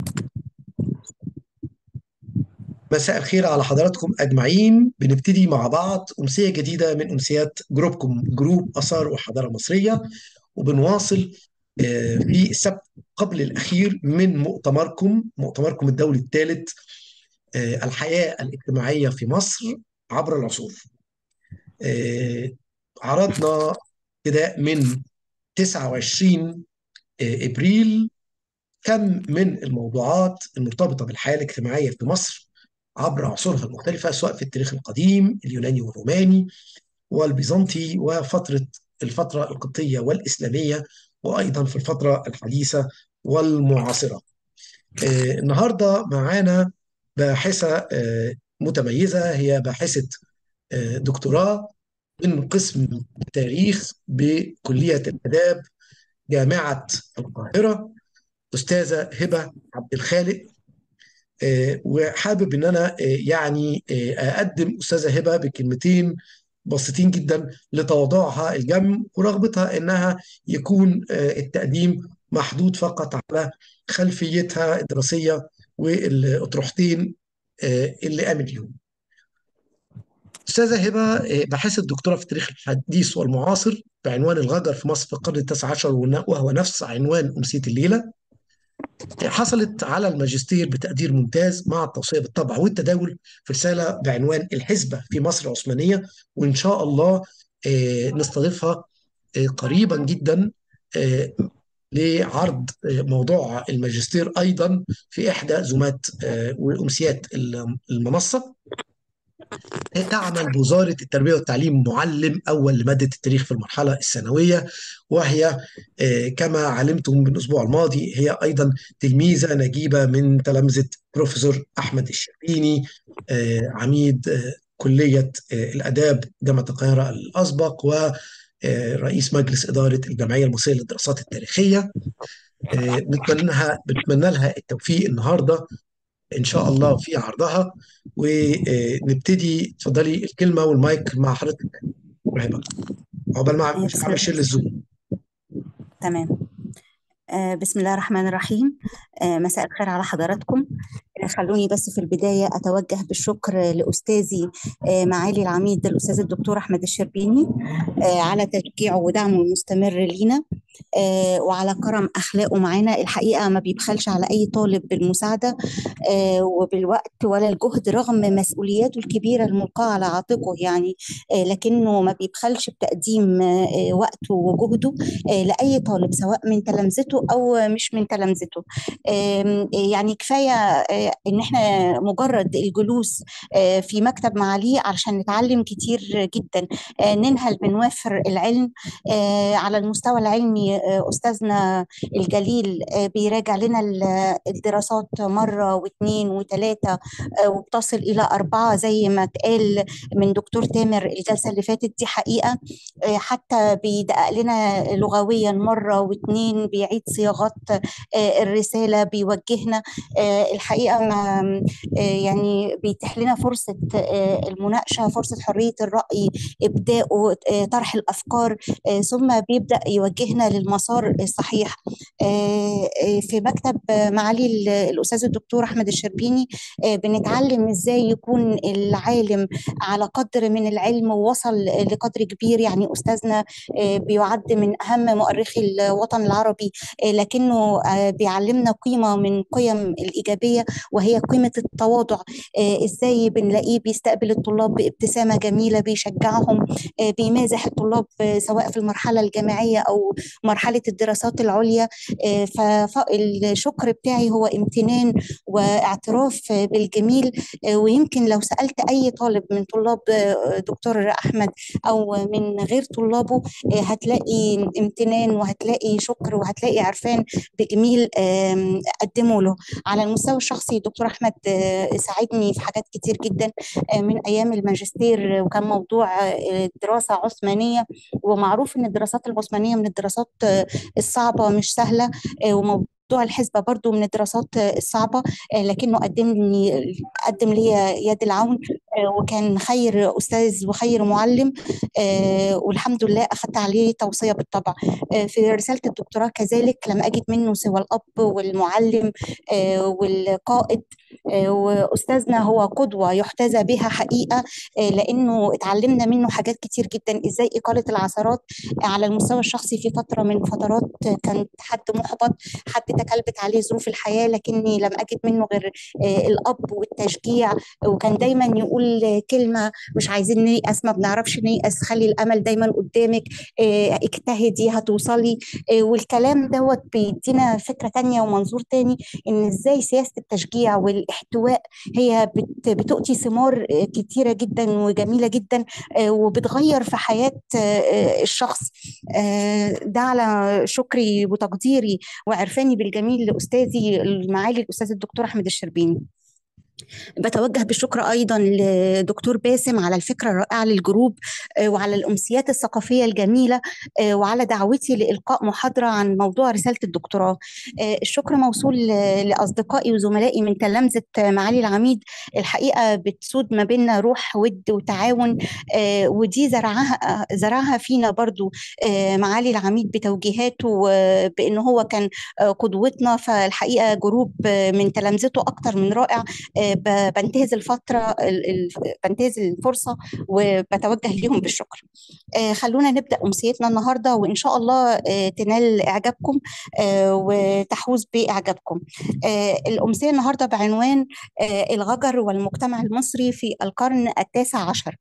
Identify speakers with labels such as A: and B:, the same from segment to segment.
A: مساء الخير على حضراتكم أجمعين بنبتدي مع بعض أمسية جديدة من أمسيات جروبكم جروب آثار وحضارة مصرية وبنواصل آه، في السبت قبل الأخير من مؤتمركم مؤتمركم الدولي الثالث آه، الحياة الاجتماعية في مصر عبر العصور آه، عرضنا ابتداء من 29 إبريل كم من الموضوعات المرتبطة بالحياة الاجتماعية في مصر عبر عصورها المختلفة سواء في التاريخ القديم اليوناني والروماني والبيزنطي وفترة الفترة القبطية والإسلامية وأيضا في الفترة الحديثة والمعاصرة آه، النهاردة معانا باحثة آه، متميزة هي باحثة آه، دكتوراه من قسم التاريخ بكلية الآداب جامعة القاهرة أستاذة هبة عبد الخالق آه، وحابب ان انا آه، يعني آه، اقدم استاذه هبه بكلمتين بسيطين جدا لتواضعها الجم ورغبتها انها يكون التقديم محدود فقط على خلفيتها الدراسيه والاطروحتين اللي قامت بيهم. استاذه هبه باحثه دكتوراه في التاريخ الحديث والمعاصر بعنوان الغجر في مصر في القرن التاسع عشر وهو نفس عنوان امسيه الليله. حصلت على الماجستير بتقدير ممتاز مع التوصية بالطبع والتداول في رسالة بعنوان الحسبة في مصر العثمانية وإن شاء الله آه، نستضيفها آه، قريبا جدا آه، لعرض موضوع الماجستير أيضا في إحدى زومات وأمسيات المنصة تعمل بوزارة التربية والتعليم معلم أول لمادة التاريخ في المرحلة الثانوية وهي آه، كما علمتم بالأسبوع الماضي هي أيضا تلميذة نجيبة من تلامذة بروفيسور أحمد الشربيني آه، عميد آه، كلية الآداب جامعة القاهرة الأسبق ورئيس مجلس إدارة الجمعية المصرية للدراسات التاريخية بنتمنى لها بنتمنى لها التوفيق النهارده ان شاء الله في عرضها ونبتدي اتفضلي الكلمه والمايك مع حضرتك وهبه عقبال ما اعمل شير للزوم
B: تمام آه، بسم الله الرحمن الرحيم آه، مساء الخير على حضراتكم آه، خلوني بس في البداية أتوجه بالشكر لأستاذي معالي العميد الأستاذ الدكتور أحمد الشربيني على تشجيعه ودعمه المستمر لينا آه، وعلى كرم أخلاقه معانا الحقيقة ما بيبخلش على أي طالب بالمساعدة آه، وبالوقت ولا الجهد رغم مسؤولياته الكبيرة الملقاة على عاتقه يعني آه، لكنه ما بيبخلش بتقديم وقته وجهده لأي طالب سواء من تلامذته أو مش من تلامذته يعني كفاية إن إحنا مجرد الجلوس في مكتب معاليه علشان نتعلم كتير جدا ننهل بنوافر العلم على المستوى العلمي استاذنا الجليل آه، بيراجع لنا الدراسات مره واثنين وثلاثه آه، وبتصل الى اربعه زي ما اتقال من دكتور تامر الجلسه اللي فاتت دي حقيقه آه، حتى بيدقق لنا لغويا مره واثنين بيعيد صياغات الرساله بيوجهنا الحقيقه ما يعني بيتيح لنا فرصه المناقشه فرصه حريه الراي ابداء طرح الافكار ثم بيبدا يوجهنا للمسار الصحيح آه، آه، في مكتب معالي الاستاذ الدكتور احمد الشربيني آه، بنتعلم ازاي يكون العالم على قدر من العلم ووصل لقدر كبير يعني استاذنا بيعد من اهم مؤرخي الوطن العربي لكنه بيعلمنا قيمه من قيم الايجابيه وهي قيمه التواضع ازاي بنلاقيه بيستقبل الطلاب بابتسامه جميله بيشجعهم بيمازح الطلاب سواء في المرحله الجامعيه او مرحله الدراسات العليا آه، فالشكر بتاعي هو امتنان واعتراف بالجميل آه، ويمكن لو سالت اي طالب من طلاب آه، دكتور احمد او من غير طلابه هتلاقي امتنان وهتلاقي شكر وهتلاقي عرفان بجميل قدمه له على المستوى الشخصي دكتور احمد ساعدني في حاجات كتير جدا من ايام الماجستير وكان موضوع دراسه عثمانيه ومعروف ان الدراسات العثمانيه من الدراسات الصعبه مش سهله آه، وموضوع موضوع الحسبة برضو من الدراسات الصعبة لكنه قدمني قدم لي يد العون وكان خير أستاذ وخير معلم والحمد لله أخذت عليه توصية بالطبع في رسالة الدكتوراه كذلك لم أجد منه سوى الأب والمعلم والقائد واستاذنا هو قدوه يحتذى بها حقيقه لانه اتعلمنا منه حاجات كتير جدا ازاي اقاله العثرات على المستوى الشخصي في فتره من فترات كانت حد محبط حد تكلبت عليه ظروف الحياه لكني لم اجد منه غير الاب والتشجيع وكان دايما يقول كلمه مش عايزين نيأس ما بنعرفش نيأس خلي الامل دايما قدامك اجتهدي هتوصلي والكلام دوت بيدينا فكره تانية ومنظور تاني ان ازاي سياسه التشجيع والاحتواء هي بتؤتي ثمار كتيرة جدا وجميلة جدا وبتغير في حياة الشخص ده على شكري وتقديري وعرفاني بالجميل لأستاذي المعالي الأستاذ الدكتور أحمد الشربيني بتوجه بالشكر ايضا لدكتور باسم على الفكره الرائعه للجروب وعلى الامسيات الثقافيه الجميله وعلى دعوتي لالقاء محاضره عن موضوع رساله الدكتوراه الشكر موصول لاصدقائي وزملائي من تلامذه معالي العميد الحقيقه بتسود ما بيننا روح ود وتعاون ودي زرعها زرعها فينا برضو معالي العميد بتوجيهاته بان هو كان قدوتنا فالحقيقه جروب من تلامذته اكتر من رائع بنتهز الفترة بنتهز الفرصة وبتوجه ليهم بالشكر خلونا نبدأ أمسيتنا النهاردة وإن شاء الله تنال إعجابكم وتحوز بإعجابكم الأمسية النهاردة بعنوان الغجر والمجتمع المصري في القرن التاسع عشر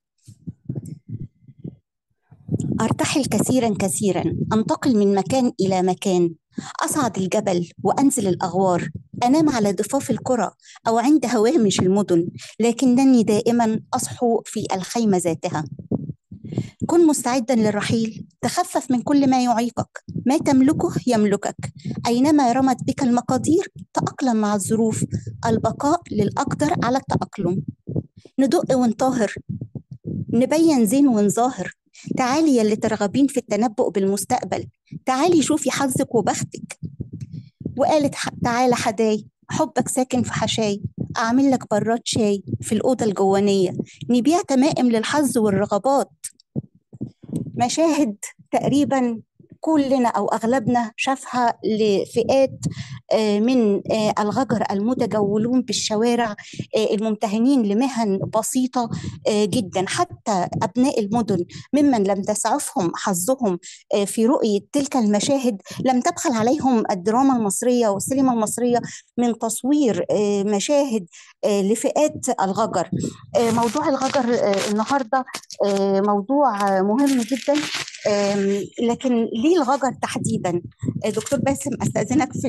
B: أرتحل كثيرا كثيرا أنتقل من مكان إلى مكان أصعد الجبل وأنزل الأغوار أنام على ضفاف القرى أو عند هوامش المدن لكنني دائما أصحو في الخيمة ذاتها كن مستعدا للرحيل تخفف من كل ما يعيقك ما تملكه يملكك أينما رمت بك المقادير تأقلم مع الظروف البقاء للأقدر على التأقلم ندق ونطاهر نبين زين ونظاهر تعالي يلي ترغبين في التنبؤ بالمستقبل تعالي شوفي حظك وبختك وقالت تعالى حداي حبك ساكن في حشاي أعمل لك براد شاي في الأوضة الجوانية نبيع تمائم للحظ والرغبات مشاهد تقريبا كلنا او اغلبنا شافها لفئات من الغجر المتجولون بالشوارع الممتهنين لمهن بسيطه جدا حتى ابناء المدن ممن لم تسعفهم حظهم في رؤيه تلك المشاهد لم تبخل عليهم الدراما المصريه والسينما المصريه من تصوير مشاهد لفئات الغجر موضوع الغجر النهارده موضوع مهم جدا لكن ليه الغجر تحديدا دكتور باسم استاذنك في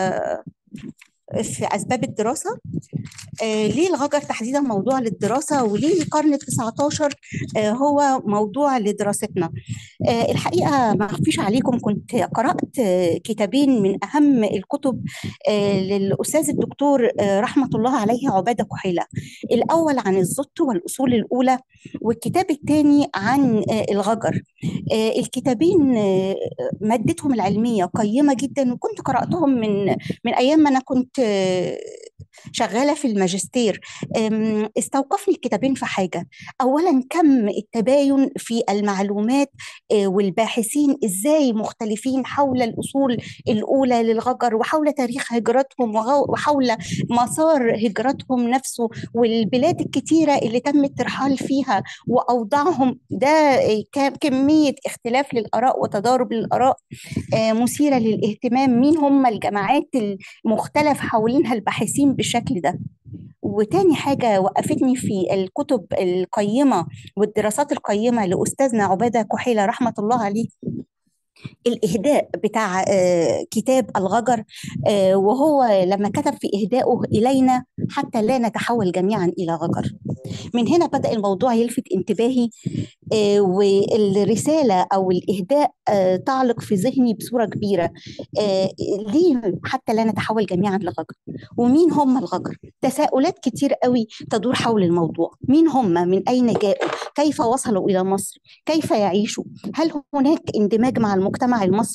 B: في اسباب الدراسه آه ليه الغجر تحديدا موضوع للدراسه وليه القرن ال 19 آه هو موضوع لدراستنا آه الحقيقه ما اخفيش عليكم كنت قرات كتابين من اهم الكتب للاستاذ الدكتور رحمه الله عليه عباده كحيله الاول عن الزط والاصول الاولى والكتاب الثاني عن الغجر الكتابين مادتهم العلميه قيمه جدا وكنت قراتهم من من ايام ما انا كنت شغاله في الماجستير استوقفني الكتابين في حاجه اولا كم التباين في المعلومات والباحثين ازاي مختلفين حول الاصول الاولى للغجر وحول تاريخ هجرتهم وحول مسار هجرتهم نفسه والبلاد الكتيره اللي تم الترحال فيها واوضاعهم ده كميه اختلاف للاراء وتضارب للاراء مثيره للاهتمام مين هم الجماعات المختلف حوالينها الباحثين بالشكل ده وتاني حاجة وقفتني في الكتب القيمة والدراسات القيمة لأستاذنا عبادة كحيلة رحمة الله عليه الإهداء بتاع كتاب الغجر وهو لما كتب في إهدائه إلينا حتى لا نتحول جميعا إلى غجر من هنا بدأ الموضوع يلفت انتباهي والرسالة أو الإهداء تعلق في ذهني بصورة كبيرة ليه حتى لا نتحول جميعا لغجر ومين هم الغجر تساؤلات كتير قوي تدور حول الموضوع مين هم من أين جاءوا كيف وصلوا إلى مصر كيف يعيشوا هل هناك اندماج مع المجتمع المصري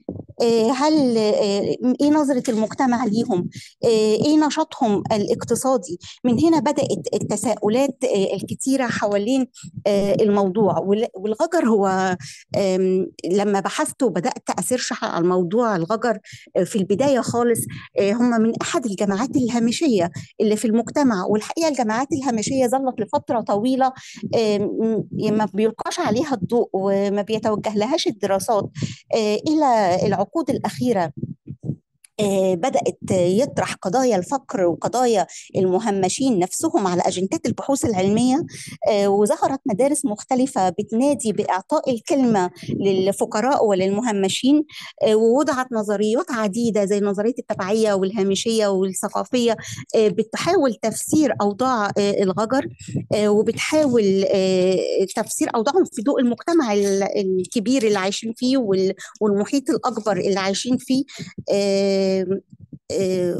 B: آه، هل آه، ايه نظرة المجتمع ليهم آه، ايه نشاطهم الاقتصادي من هنا بدأت التساؤلات آه، الكتيرة حوالين آه، الموضوع وال- والغجر هو آم، لما بحثت وبدأت أسيرش على الموضوع الغجر آه، في البداية خالص آه، هم من أحد الجماعات الهامشية اللي في المجتمع والحقيقة الجماعات الهامشية ظلت لفترة طويلة آم، ما بيلقاش عليها الضوء وما بيتوجه لهاش الدراسات آه، إلى العقود الأخيرة آه، بدأت يطرح قضايا الفقر وقضايا المهمشين نفسهم على أجندات البحوث العلمية آه، وظهرت مدارس مختلفة بتنادي بإعطاء الكلمة للفقراء وللمهمشين آه، ووضعت نظريات عديدة زي نظرية التبعية والهامشية والثقافية آه، بتحاول تفسير أوضاع آه، الغجر آه، وبتحاول آه، تفسير أوضاعهم في ضوء المجتمع ال- الكبير اللي عايشين فيه وال- والمحيط الأكبر اللي عايشين فيه آه، آه،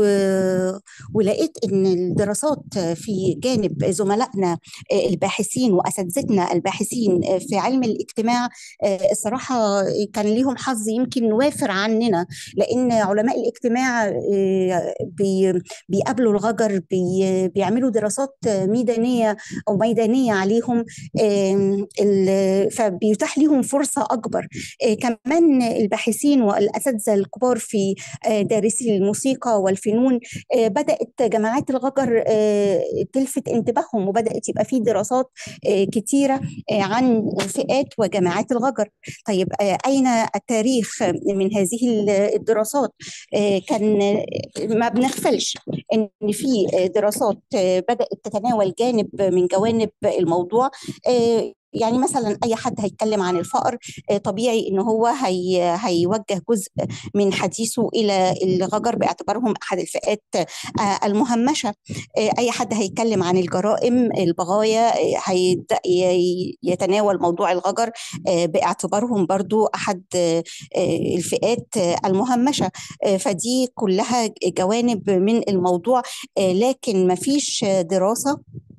B: و- ولقيت ان الدراسات في جانب زملائنا آه، الباحثين واساتذتنا الباحثين آه، في علم الاجتماع آه، الصراحه كان ليهم حظ يمكن وافر عننا لان علماء الاجتماع آه، بي- بيقابلوا الغجر بي- بيعملوا دراسات ميدانيه او ميدانيه عليهم آم، ال- فبيتاح ليهم فرصه اكبر آه، كمان الباحثين والاساتذه الكبار في آه، دارسي الموسيقى والفنون آه، بدأت جماعات الغجر آه، تلفت انتباههم وبدأت يبقى في دراسات آه، كتيرة آه، عن فئات وجماعات الغجر طيب آه، أين التاريخ من هذه الدراسات آه، كان ما بنغفلش ان في دراسات آه، بدأت تتناول جانب من جوانب الموضوع آه، يعني مثلا اي حد هيتكلم عن الفقر آه، طبيعي ان هو هي هيوجه جزء من حديثه الى الغجر باعتبارهم احد الفئات آه، المهمشه آه، اي حد هيتكلم عن الجرائم البغايا آه، هيبدا ي- يتناول موضوع الغجر آه، باعتبارهم برضو احد آه، آه، الفئات آه، المهمشه آه، فدي كلها جوانب من الموضوع آه، لكن ما فيش دراسه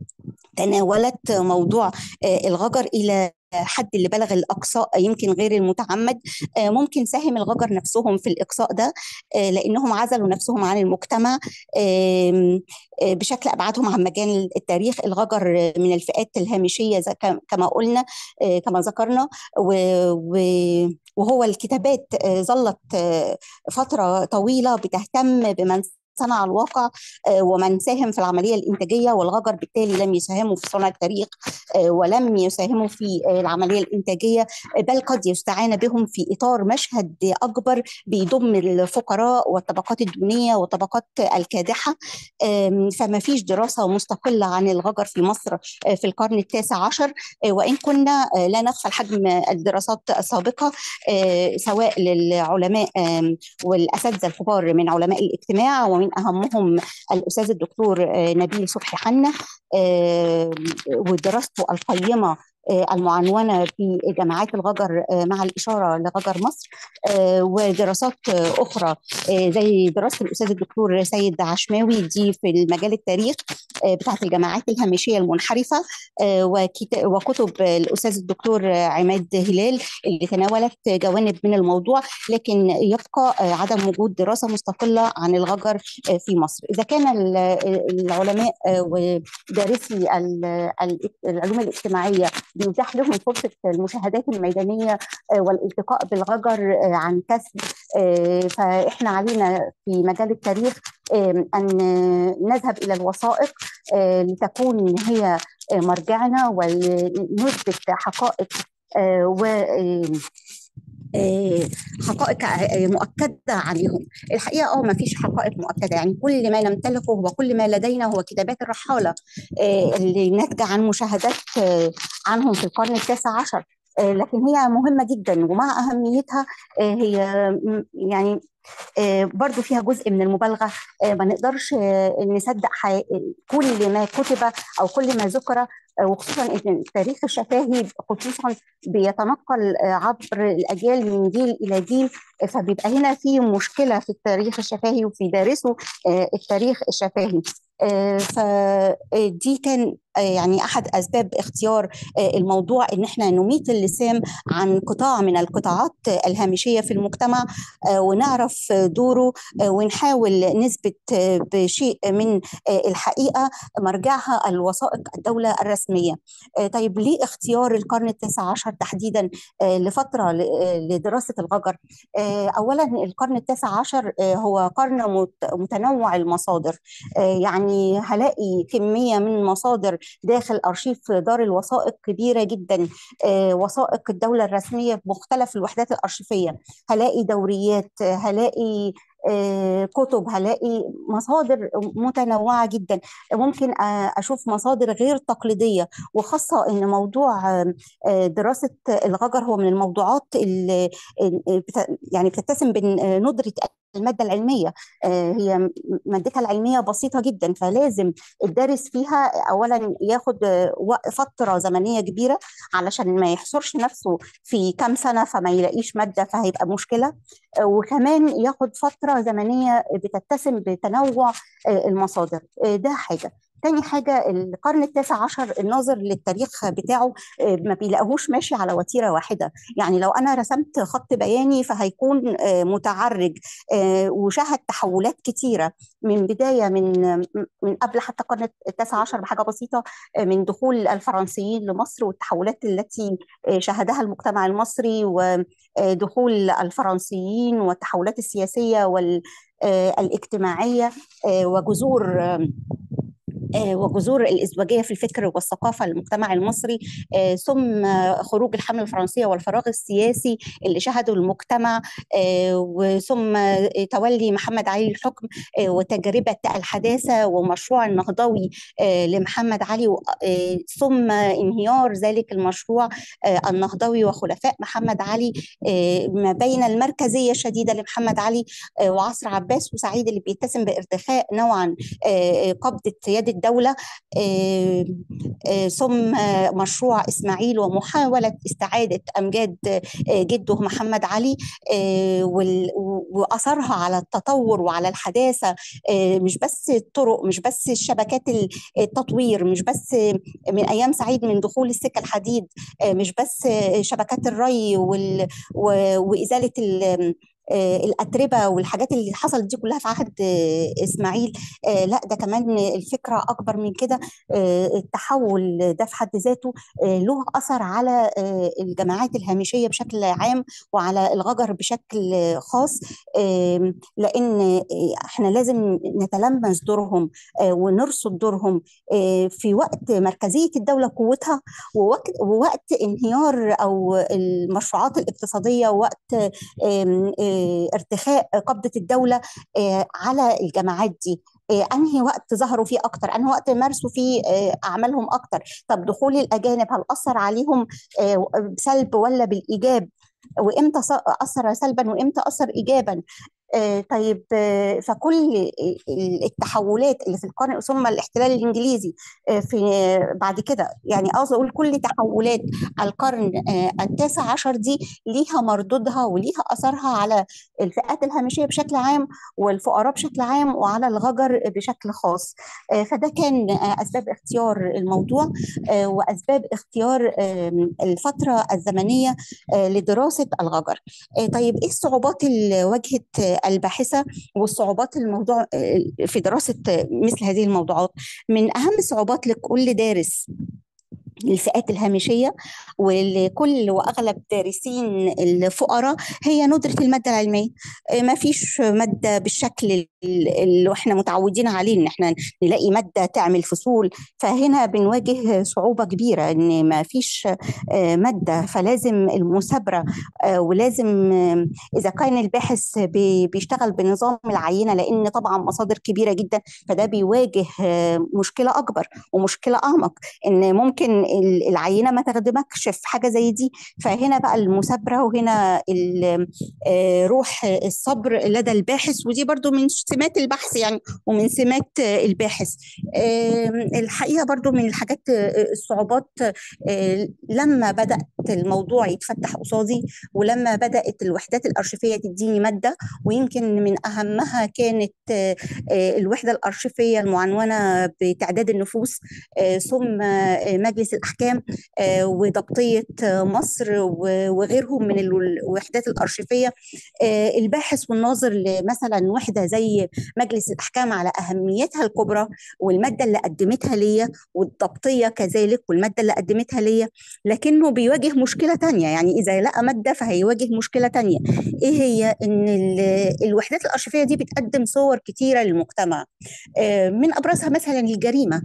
B: تناولت موضوع آه، الغجر الى حد اللي بلغ الاقصاء يمكن غير المتعمد آه، ممكن ساهم الغجر نفسهم في الاقصاء ده آه، لانهم عزلوا نفسهم عن المجتمع آم، آه، بشكل ابعدهم عن مجال التاريخ الغجر من الفئات الهامشيه زي كم- كما قلنا آه، كما ذكرنا و- و- وهو الكتابات آه، ظلت آه، فتره طويله بتهتم بمن صنع الواقع آه، ومن ساهم في العمليه الانتاجيه والغجر بالتالي لم يساهموا في صنع التاريخ آه، ولم يساهموا في آه، العمليه الانتاجيه آه، بل قد يستعان بهم في اطار مشهد اكبر بيضم الفقراء والطبقات الدونيه والطبقات الكادحه آم، فما فيش دراسه مستقله عن الغجر في مصر آه، في القرن التاسع عشر آه، وان كنا آه، لا نغفل حجم الدراسات السابقه آه، سواء للعلماء آم، والاساتذه الكبار من علماء الاجتماع ومن اهمهم الاستاذ الدكتور آه، نبيل صبحي حنا آه، ودراسته القيمه آه، المعنونه في جماعات الغجر آه، مع الاشاره لغجر مصر آه، ودراسات آه، اخرى آه، زي دراسه الاستاذ الدكتور سيد عشماوي دي في المجال التاريخ آه، بتاعت الجماعات الهامشيه المنحرفه آه، وكت- وكتب الاستاذ الدكتور عماد هلال اللي تناولت جوانب من الموضوع لكن يبقى آه، عدم وجود دراسه مستقله عن الغجر آه، في مصر اذا كان ال- العلماء آه، ودارسي ال- ال- العلوم الاجتماعيه بيتاح لهم فرصه المشاهدات الميدانيه آه، والالتقاء بالغجر آه، عن كسب آه، فاحنا علينا في مجال التاريخ آه، ان نذهب الى الوثائق آه، لتكون هي آه، مرجعنا ونثبت حقائق آه، و آه، آه، حقائق آه، مؤكده عليهم الحقيقه اه ما فيش حقائق مؤكده يعني كل ما نمتلكه وكل ما لدينا هو كتابات الرحاله آه، اللي ناتجه عن مشاهدات آه، عنهم في القرن التاسع عشر آه، لكن هي مهمه جدا ومع اهميتها آه، هي م- يعني آه، برضو فيها جزء من المبالغه آه، ما نقدرش آه، نصدق حي- كل ما كتب او كل ما ذكر آه، وخصوصا ان التاريخ الشفاهي خصوصا بيتنقل آه، عبر الاجيال من جيل الى جيل آه، فبيبقى هنا في مشكله في التاريخ الشفاهي وفي دارسه آه، التاريخ الشفاهي فدي كان يعني احد اسباب اختيار الموضوع ان احنا نميت اللسان عن قطاع من القطاعات الهامشيه في المجتمع ونعرف دوره ونحاول نثبت بشيء من الحقيقه مرجعها الوثائق الدوله الرسميه. طيب ليه اختيار القرن التاسع عشر تحديدا لفتره لدراسه الغجر؟ اولا القرن التاسع عشر هو قرن متنوع المصادر يعني هلاقي كميه من المصادر داخل ارشيف دار الوثائق كبيره جدا وثائق الدوله الرسميه بمختلف الوحدات الارشيفيه هلاقي دوريات هلاقي كتب هلاقي مصادر متنوعه جدا ممكن اشوف مصادر غير تقليديه وخاصه ان موضوع دراسه الغجر هو من الموضوعات اللي يعني بتتسم بندره المادة العلمية هي مادتها العلمية بسيطة جدا فلازم الدارس فيها أولا ياخد فترة زمنية كبيرة علشان ما يحصرش نفسه في كام سنة فما يلاقيش مادة فهيبقى مشكلة وكمان ياخد فترة زمنية بتتسم بتنوع المصادر ده حاجة تاني حاجة القرن التاسع عشر الناظر للتاريخ بتاعه ما بيلاقوهوش ماشي على وتيرة واحدة يعني لو أنا رسمت خط بياني فهيكون متعرج وشهد تحولات كتيرة من بداية من من قبل حتى القرن التاسع عشر بحاجة بسيطة من دخول الفرنسيين لمصر والتحولات التي شهدها المجتمع المصري ودخول الفرنسيين والتحولات السياسية والاجتماعية وجذور وجذور الازدواجيه في الفكر والثقافه للمجتمع المصري ثم خروج الحمله الفرنسيه والفراغ السياسي اللي شهده المجتمع ثم تولي محمد علي الحكم وتجربه الحداثه ومشروع النهضوي لمحمد علي ثم انهيار ذلك المشروع النهضوي وخلفاء محمد علي ما بين المركزيه الشديده لمحمد علي وعصر عباس وسعيد اللي بيتسم بارتخاء نوعا قبضه يد الدولة ثم مشروع إسماعيل ومحاولة استعادة أمجاد جده محمد علي وأثرها على التطور وعلى الحداثة مش بس الطرق مش بس الشبكات التطوير مش بس من أيام سعيد من دخول السكة الحديد مش بس شبكات الري وإزالة الاتربه والحاجات اللي حصلت دي كلها في عهد اسماعيل لا ده كمان الفكره اكبر من كده التحول ده في حد ذاته له اثر على الجماعات الهامشيه بشكل عام وعلى الغجر بشكل خاص لان احنا لازم نتلمس دورهم ونرصد دورهم في وقت مركزيه الدوله قوتها ووقت ووقت انهيار او المشروعات الاقتصاديه ووقت ارتخاء قبضة الدولة على الجماعات دي انهي وقت ظهروا فيه اكتر انهي وقت مارسوا فيه اعمالهم اكتر طب دخول الاجانب هل اثر عليهم بسلب ولا بالايجاب وامتى اثر سلبا وامتى اثر ايجابا آه طيب آه فكل التحولات اللي في القرن ثم الاحتلال الانجليزي آه في بعد كده يعني قصدي اقول كل تحولات القرن التاسع عشر دي ليها مردودها وليها اثرها على الفئات الهامشيه بشكل عام والفقراء بشكل عام وعلى الغجر بشكل خاص فده كان اسباب اختيار الموضوع واسباب اختيار الفتره الزمنيه لدراسه الغجر طيب ايه الصعوبات اللي واجهت الباحثه والصعوبات الموضوع في دراسه مثل هذه الموضوعات من اهم الصعوبات لكل دارس للفئات الهامشية ولكل وأغلب دارسين الفقراء هي ندرة المادة العلمية ما فيش مادة بالشكل اللي احنا متعودين عليه ان احنا نلاقي مادة تعمل فصول فهنا بنواجه صعوبة كبيرة ان ما فيش مادة فلازم المثابرة ولازم اذا كان الباحث بيشتغل بنظام العينة لان طبعا مصادر كبيرة جدا فده بيواجه مشكلة اكبر ومشكلة اعمق ان ممكن العينه ما تخدمكش في حاجه زي دي فهنا بقى المثابره وهنا روح الصبر لدى الباحث ودي برضو من سمات البحث يعني ومن سمات الباحث الحقيقه برضو من الحاجات الصعوبات لما بدات الموضوع يتفتح قصادي ولما بدات الوحدات الارشيفيه تديني ماده ويمكن من اهمها كانت آه، آه، الوحده الارشيفيه المعنونه بتعداد النفوس آه، ثم آه، مجلس الاحكام آه، وضبطيه آه، مصر و- وغيرهم من الوحدات الارشيفيه آه، الباحث والناظر لمثلا وحده زي مجلس الاحكام على اهميتها الكبرى والماده اللي قدمتها ليا والضبطيه كذلك والماده اللي قدمتها ليا لكنه بيواجه مشكله تانية يعني اذا لقى ماده فهيواجه مشكله تانية ايه هي ان ال- الوحدات الارشيفيه دي بتقدم صور كتيره للمجتمع آه، من ابرزها مثلا الجريمه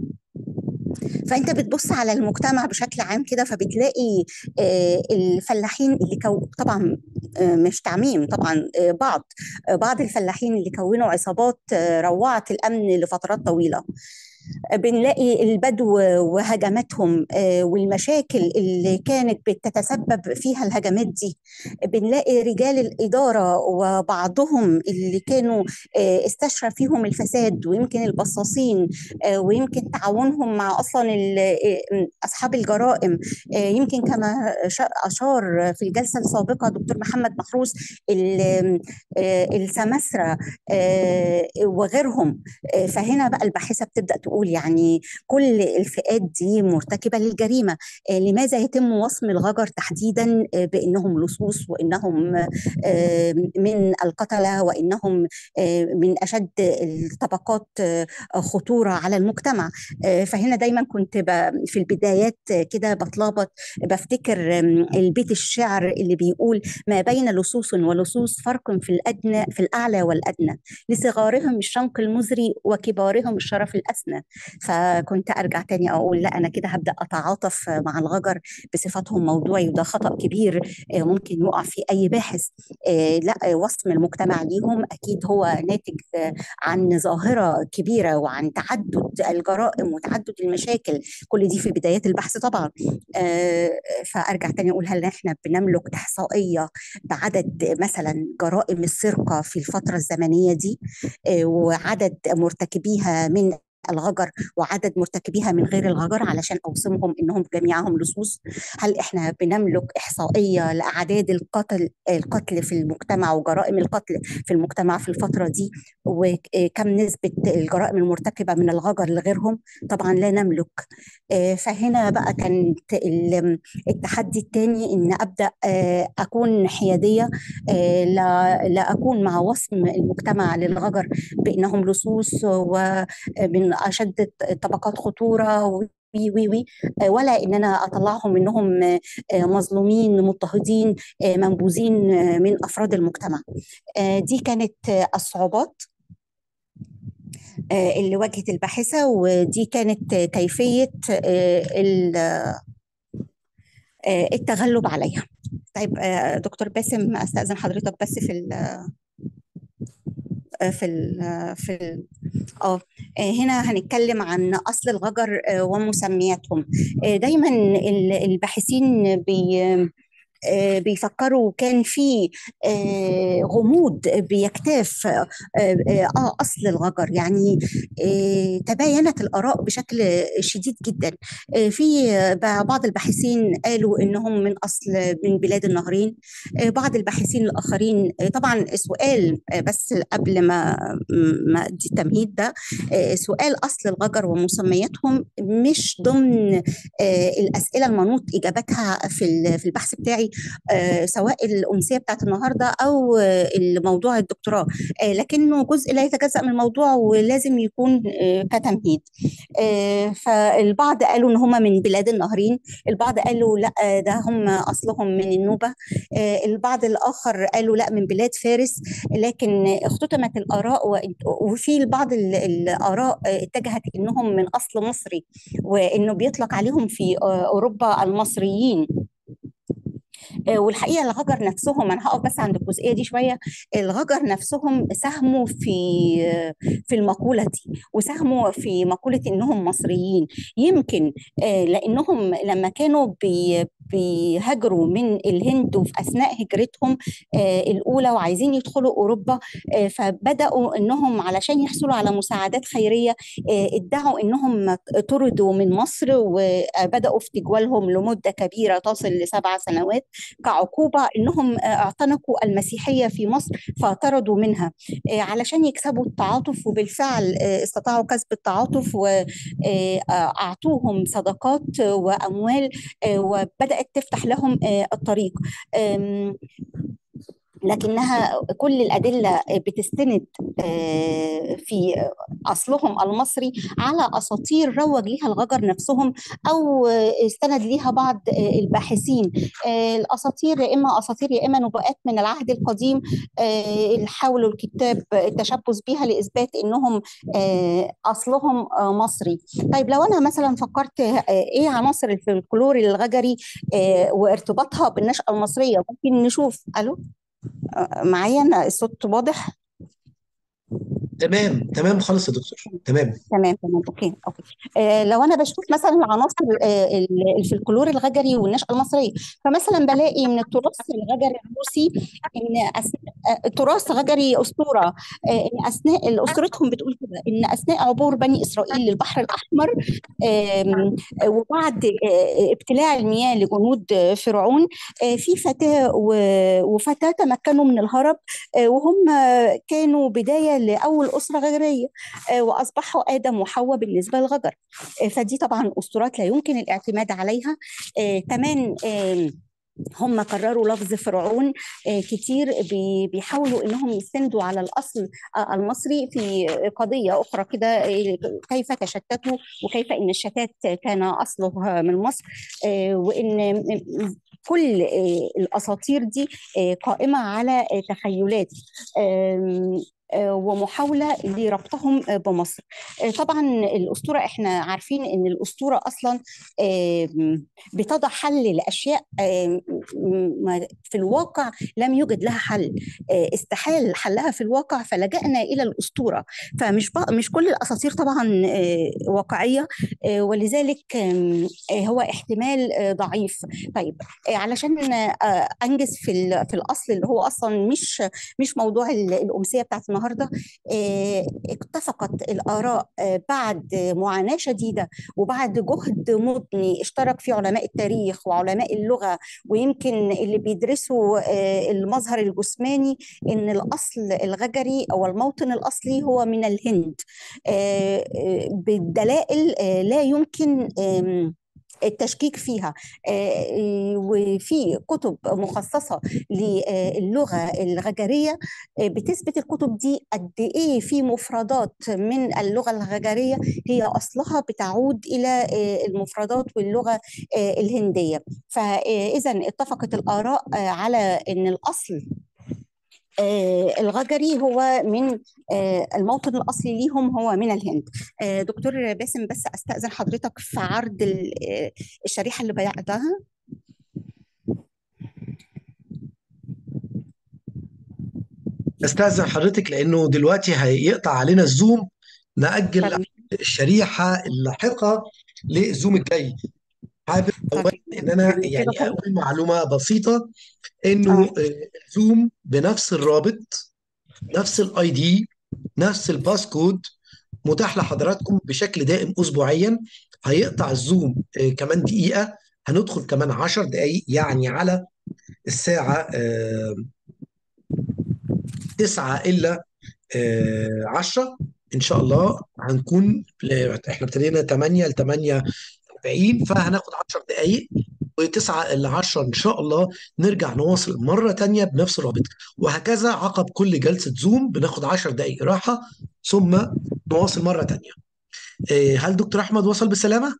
B: فانت بتبص على المجتمع بشكل عام كده فبتلاقي آه، الفلاحين اللي كو... طبعا آه، مش تعميم طبعا آه، بعض آه، بعض الفلاحين اللي كونوا عصابات آه، روعت الامن لفترات طويله بنلاقي البدو وهجماتهم آه، والمشاكل اللي كانت بتتسبب فيها الهجمات دي بنلاقي رجال الإدارة وبعضهم اللي كانوا آه، استشرى فيهم الفساد ويمكن البصاصين آه، ويمكن تعاونهم مع أصلا ال- آه، أصحاب الجرائم آه، يمكن كما شا- أشار في الجلسة السابقة دكتور محمد محروس ال- آه، السماسرة آه، وغيرهم آه، فهنا بقى الباحثة بتبدأ تقول يعني كل الفئات دي مرتكبة للجريمة آه، لماذا يتم وصم الغجر تحديدا آه، بأنهم لصوص وأنهم آه، من القتلة وأنهم آه، من أشد الطبقات آه، خطورة على المجتمع آه، فهنا دايما كنت ب- في البدايات آه، كده بتلخبط بفتكر آم، البيت الشعر اللي بيقول ما بين لصوص ولصوص فرق في الأدنى في الأعلى والأدنى لصغارهم الشنق المزري وكبارهم الشرف الأسنى فكنت أرجع تاني أقول لا أنا كده هبدأ أتعاطف مع الغجر بصفتهم موضوعي وده خطأ كبير آه، ممكن يقع فيه أي باحث آه، لا آه، وصم المجتمع ليهم أكيد هو ناتج آه، عن ظاهرة كبيرة وعن تعدد الجرائم وتعدد المشاكل كل دي في بدايات البحث طبعا آه، فأرجع تاني أقول هل إحنا بنملك إحصائية بعدد مثلا جرائم السرقة في الفترة الزمنية دي آه، وعدد مرتكبيها من الغجر وعدد مرتكبيها من غير الغجر علشان اوصمهم انهم جميعهم لصوص هل احنا بنملك احصائيه لاعداد القتل القتل في المجتمع وجرائم القتل في المجتمع في الفتره دي وكم نسبه الجرائم المرتكبه من الغجر لغيرهم طبعا لا نملك آه، فهنا بقى كانت ال- التحدي الثاني ان ابدا آه، اكون حياديه آه، لا لا اكون مع وصم المجتمع للغجر بانهم لصوص ومن اشد الطبقات خطوره وي وي وي آه، ولا ان انا اطلعهم انهم آه، آه، مظلومين مضطهدين آه، منبوذين آه، من افراد المجتمع آه، دي كانت آه، الصعوبات آه، اللي واجهت الباحثه ودي كانت آه، كيفيه آه، ال- آه، التغلب عليها طيب آه، دكتور باسم استاذن حضرتك بس في ال في ال في ال اه آه، هنا هنتكلم عن اصل الغجر آه، ومسمياتهم آه، دايما ال- الباحثين بي آه، بيفكروا كان في آه، غموض بيكتاف آه، آه، آه، أصل الغجر يعني آه، تباينت الآراء بشكل شديد جدا آه، في آه، بعض الباحثين قالوا إنهم من أصل من بلاد النهرين آه، بعض الباحثين الآخرين آه، طبعا سؤال آه، بس قبل ما ما أدي التمهيد ده آه، سؤال أصل الغجر ومسمياتهم مش ضمن آه، الأسئلة المنوط إجابتها في ال- في البحث بتاعي آه، سواء الأمسية بتاعت النهاردة أو آه، الموضوع الدكتوراه آه، لكنه جزء لا يتجزأ من الموضوع ولازم يكون آه، كتمهيد آه، فالبعض قالوا إن هم من بلاد النهرين البعض قالوا لا آه، ده هم أصلهم من النوبة آه، البعض الآخر قالوا لا من بلاد فارس لكن اختتمت الآراء و- وفي البعض ال- الآراء آه، اتجهت إنهم من أصل مصري وإنه بيطلق عليهم في آه، أوروبا المصريين آه، والحقيقه الغجر نفسهم انا هقف بس عند الجزئيه دي شويه الغجر نفسهم ساهموا في في المقوله دي وساهموا في مقوله انهم مصريين يمكن آه، لانهم لما كانوا بي بيهاجروا من الهند وفي اثناء هجرتهم آه، الاولى وعايزين يدخلوا اوروبا آه، فبداوا انهم علشان يحصلوا على مساعدات خيريه آه، ادعوا انهم طردوا من مصر وبداوا في تجوالهم لمده كبيره تصل لسبع سنوات كعقوبه انهم اعتنقوا المسيحيه في مصر فطردوا منها علشان يكسبوا التعاطف وبالفعل استطاعوا كسب التعاطف واعطوهم صدقات واموال وبدات تفتح لهم الطريق لكنها كل الأدلة بتستند في أصلهم المصري على أساطير روج لها الغجر نفسهم أو استند ليها بعض الباحثين الأساطير يا إما أساطير يا إما نبوءات من العهد القديم حاولوا الكتاب التشبث بها لإثبات إنهم أصلهم مصري طيب لو أنا مثلا فكرت إيه عناصر الفلكلور الغجري وارتباطها بالنشأة المصرية ممكن نشوف ألو معايا أنا الصوت واضح
A: تمام تمام خالص يا دكتور تمام
B: تمام تمام اوكي اوكي آه لو انا بشوف مثلا العناصر آه الفلكلور الغجري والنشأة المصرية فمثلا بلاقي من التراث الغجري الروسي ان أثناء آه تراث غجري اسطوره آه ان اثناء اسطورتهم بتقول كده ان اثناء عبور بني اسرائيل للبحر الاحمر آه وبعد آه ابتلاع المياه لجنود فرعون آه في فتاه وفتاه تمكنوا من الهرب آه وهم كانوا بدايه لاول أسرة غجرية وأصبحوا آدم وحواء بالنسبة للغجر فدي طبعا أسطورات لا يمكن الاعتماد عليها كمان هم كرروا لفظ فرعون كتير بيحاولوا انهم يستندوا على الاصل المصري في قضيه اخرى كده كيف تشتتوا وكيف ان الشتات كان اصله من مصر وان كل الاساطير دي قائمه على تخيلات ومحاولة لربطهم بمصر طبعا الأسطورة احنا عارفين ان الأسطورة أصلا بتضع حل لأشياء في الواقع لم يوجد لها حل استحال حلها في الواقع فلجأنا إلى الأسطورة فمش مش كل الأساطير طبعا واقعية ولذلك هو احتمال ضعيف طيب علشان أنجز في في الأصل اللي هو أصلا مش مش موضوع الأمسية بتاعت النهارده اتفقت الاراء بعد معاناه شديده وبعد جهد مضني اشترك فيه علماء التاريخ وعلماء اللغه ويمكن اللي بيدرسوا المظهر الجسماني ان الاصل الغجري او الموطن الاصلي هو من الهند بالدلائل لا يمكن التشكيك فيها وفي كتب مخصصة للغة الغجرية بتثبت الكتب دي قد إيه في مفردات من اللغة الغجرية هي أصلها بتعود إلى المفردات واللغة الهندية فإذا اتفقت الآراء على أن الأصل آه الغجري هو من آه الموطن الأصلي ليهم هو من الهند آه دكتور باسم بس أستأذن حضرتك في عرض الشريحة اللي بعدها
A: استاذن حضرتك لانه دلوقتي هيقطع علينا الزوم نأجل
B: طيب.
A: الشريحة اللاحقة للزوم الجاي حابب اولا ان انا يعني اقول معلومه بسيطه انه زوم بنفس الرابط نفس الاي دي نفس الباسكود متاح لحضراتكم بشكل دائم اسبوعيا هيقطع الزوم كمان دقيقه هندخل كمان 10 دقائق يعني على الساعه 9 الا 10 ان شاء الله هنكون احنا ابتدينا 8 ل 8 40 فهناخد 10 دقائق و9 ل 10 ان شاء الله نرجع نواصل مره تانية بنفس الرابط وهكذا عقب كل جلسه زوم بناخد 10 دقائق راحه ثم نواصل مره تانية هل دكتور احمد وصل بالسلامه؟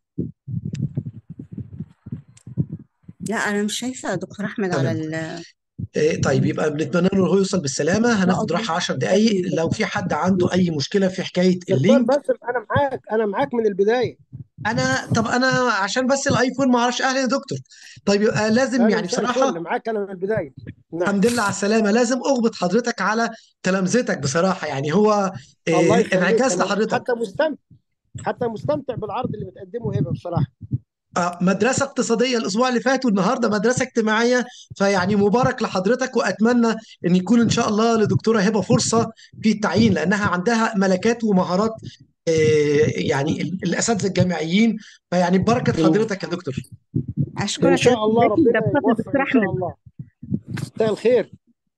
B: لا انا مش شايفه دكتور احمد على ال
A: طيب يبقى بنتمنى له هو يوصل بالسلامه هناخد راحه 10 دقائق لو في حد عنده اي مشكله في حكايه اللينك
C: باسم انا معاك انا معاك من البدايه
A: انا طب انا عشان بس الايفون ما اعرفش اهلا يا دكتور طيب يبقى لازم يعني بصراحه
C: معاك انا من البدايه
A: نعم. الحمد لله على السلامه لازم اغبط حضرتك على تلامذتك بصراحه يعني هو انعكاس لحضرتك
C: حتى مستمتع حتى مستمتع بالعرض اللي بتقدمه هبه بصراحه
A: آه، مدرسة اقتصادية الأسبوع اللي فات والنهاردة مدرسة اجتماعية فيعني مبارك لحضرتك وأتمنى أن يكون إن شاء الله لدكتورة هبة فرصة في التعيين لأنها عندها ملكات ومهارات آه، يعني ال- الأساتذة الجامعيين فيعني ببركة حضرتك يا دكتور
C: ان
B: اشكرك
C: شاء الله
B: يا
C: ربنا
B: دكتور
C: يوفق
B: دكتور
C: ان شاء
B: احمد
C: الله مساء الخير